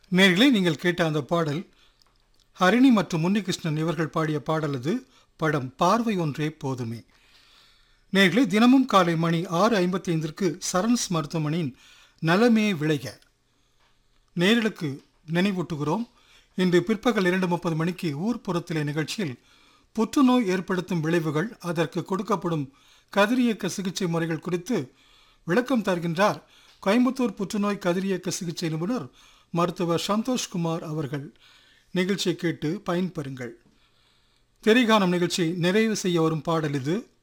நேர்களே நீங்கள் கேட்ட அந்த பாடல் ஹரிணி மற்றும் முன்னிகிருஷ்ணன் இவர்கள் பாடிய பாடல் அது படம் பார்வை ஒன்றே போதுமே நேர்களே தினமும் காலை மணி ஆறு ஐம்பத்தி ஐந்திற்கு சரண்ஸ் மருத்துவமனையின் நலமே விளைக நேர்களுக்கு நினைவூட்டுகிறோம் இன்று பிற்பகல் இரண்டு முப்பது மணிக்கு ஊர்ப்புறத்திலே நிகழ்ச்சியில் புற்றுநோய் ஏற்படுத்தும் விளைவுகள் அதற்கு கொடுக்கப்படும் கதிரியக்க சிகிச்சை முறைகள் குறித்து விளக்கம் தருகின்றார் கோயம்புத்தூர் புற்றுநோய் கதிரியக்க சிகிச்சை நிபுணர் மருத்துவர் சந்தோஷ்குமார் அவர்கள் நிகழ்ச்சியை கேட்டு பயன்பெறுங்கள் திரைகானம் நிகழ்ச்சி நிறைவு செய்ய வரும் பாடல் இது